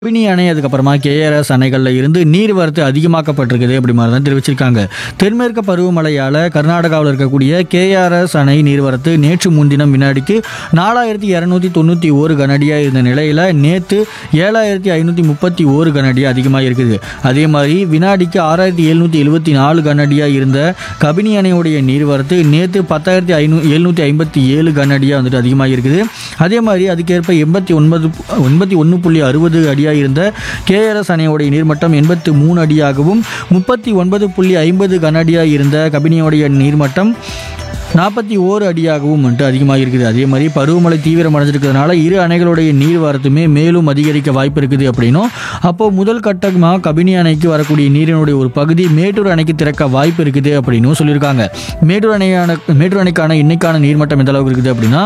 கபினி அணை அதுக்கப்புறமா கேஆர்எஸ் அணைகளில் இருந்து நீர்வரத்து அதிகமாக்கப்பட்டிருக்குது அப்படி மாதிரி தான் தெரிவிச்சிருக்காங்க தென்மேற்கு பருவமழையால் கர்நாடகாவில் இருக்கக்கூடிய கேஆர்எஸ் அணை நீர்வரத்து நேற்று முன்தினம் வினாடிக்கு நாலாயிரத்தி இரநூத்தி தொண்ணூற்றி ஒரு கனடியாக இருந்த நிலையில் நேற்று ஏழாயிரத்தி ஐநூற்றி முப்பத்தி ஒரு கனடியாக அதிகமாக இருக்குது அதே மாதிரி வினாடிக்கு ஆறாயிரத்தி எழுநூற்றி எழுபத்தி நாலு கனடியாக இருந்த கபினி அணையுடைய நீர்வரத்து நேற்று பத்தாயிரத்தி ஐநூ எழுநூற்றி ஐம்பத்தி ஏழு கனடியாக வந்துட்டு அதிகமாக இருக்குது அதே மாதிரி அதுக்கேற்ப எண்பத்தி ஒன்பது எண்பத்தி ஒன்று புள்ளி அறுபது அடியாக இருந்த கேஆர்எஸ் அணையோடைய நீர்மட்டம் எண்பத்து மூணு அடியாகவும் முப்பத்தி ஒன்பது புள்ளி ஐம்பது கனஅடியாக இருந்த கபினியோடைய நீர்மட்டம் நாற்பத்தி ஓரு அடியாகவும் வந்துட்டு அதிகமாக இருக்குது அதே மாதிரி பருவமழை தீவிரம் அடைஞ்சிருக்கிறதுனால இரு அணைகளுடைய நீர்வரத்துமே மேலும் அதிகரிக்க வாய்ப்பு இருக்குது அப்படின்னும் அப்போ முதல் கட்டமாக கபினி அணைக்கு வரக்கூடிய நீரினுடைய ஒரு பகுதி மேட்டூர் அணைக்கு திறக்க வாய்ப்பு இருக்குது அப்படின்னும் சொல்லியிருக்காங்க மேட்டூர் அணையான மேட்டூர் அணைக்கான இன்னைக்கான நீர்மட்டம் எந்த அளவுக்கு இருக்குது அப்படின்னா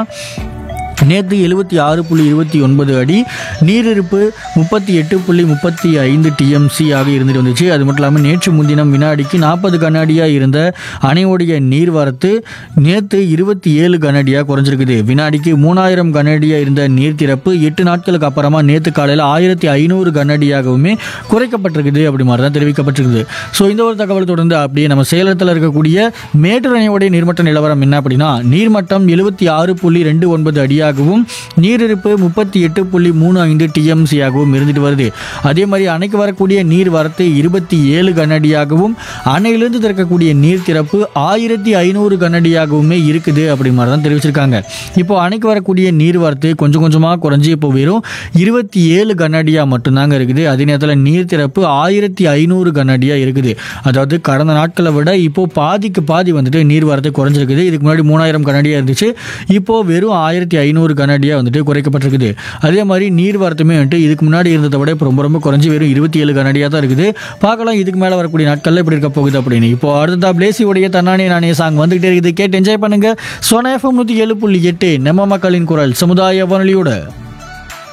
நேற்று எழுபத்தி ஆறு புள்ளி இருபத்தி ஒன்பது அடி நீரிருப்பு முப்பத்தி எட்டு புள்ளி முப்பத்தி ஐந்து டிஎம்சி ஆக இருந்துட்டு வந்துச்சு அது மட்டும் இல்லாமல் நேற்று முன்தினம் வினாடிக்கு நாற்பது கனஅடியாக இருந்த அணையோடைய நீர்வரத்து நேற்று இருபத்தி ஏழு கனஅடியாக குறைஞ்சிருக்குது வினாடிக்கு மூணாயிரம் கனஅடியாக இருந்த நீர் திறப்பு எட்டு நாட்களுக்கு அப்புறமா நேற்று காலையில் ஆயிரத்தி ஐநூறு கனஅடியாகவுமே குறைக்கப்பட்டிருக்குது அப்படி மாதிரி தான் தெரிவிக்கப்பட்டிருக்குது ஸோ இந்த ஒரு தகவல் தொடர்ந்து அப்படியே நம்ம சேலத்தில் இருக்கக்கூடிய மேட்டூர் அணையோடைய நீர்மட்ட நிலவரம் என்ன அப்படின்னா நீர்மட்டம் எழுபத்தி ஆறு புள்ளி ரெண்டு ஒன்பது அடியாகவும் நீரிருப்பு முப்பத்தி எட்டு புள்ளி மூணு ஐந்து டிஎம்சியாகவும் இருந்துட்டு வருது அதே மாதிரி அணைக்கு வரக்கூடிய நீர் வரத்து இருபத்தி ஏழு கனஅடியாகவும் அணையிலிருந்து திறக்கக்கூடிய நீர் திறப்பு ஆயிரத்தி ஐநூறு கனஅடியாகவுமே இருக்குது அப்படி மாதிரி தான் தெரிவிச்சிருக்காங்க இப்போ அணைக்கு வரக்கூடிய நீர் வரத்து கொஞ்சம் கொஞ்சமாக குறைஞ்சி இப்போ வெறும் இருபத்தி ஏழு கனஅடியாக மட்டும்தாங்க இருக்குது அதே நேரத்தில் நீர் திறப்பு ஆயிரத்தி ஐநூறு கனஅடியாக இருக்குது அதாவது கடந்த நாட்களை விட இப்போ பாதிக்கு பாதி வந்துட்டு நீர் வரத்து குறைஞ்சிருக்குது இதுக்கு முன்னாடி மூணாயிரம் கனஅடியாக இருந்துச்சு இப்போ வெறும் ஆயிரத்தி ஐநூறு கனஅடியாக வந்துட்டு குறைக்கப்பட்டிருக்குது அதே மாதிரி நீர் வரத்துமே வந்துட்டு இதுக்கு முன்னாடி இருந்ததை விட இப்போ ரொம்ப ரொம்ப குறைஞ்சி வெறும் இருபத்தி ஏழு கனஅடியாக தான் இருக்குது பார்க்கலாம் இதுக்கு மேலே வரக்கூடிய நாட்களில் இப்படி இருக்க போகுது அப்படின்னு இப்போ அடுத்ததா பிளேசியோடைய தன்னானே நானே சாங் வந்துகிட்டே இருக்குது கேட்டு என்ஜாய் பண்ணுங்க சோனா எஃப்எம் நூற்றி ஏழு புள்ளி எட்டு நம்ம மக்களின் குரல் சமுதாய வானொலியோட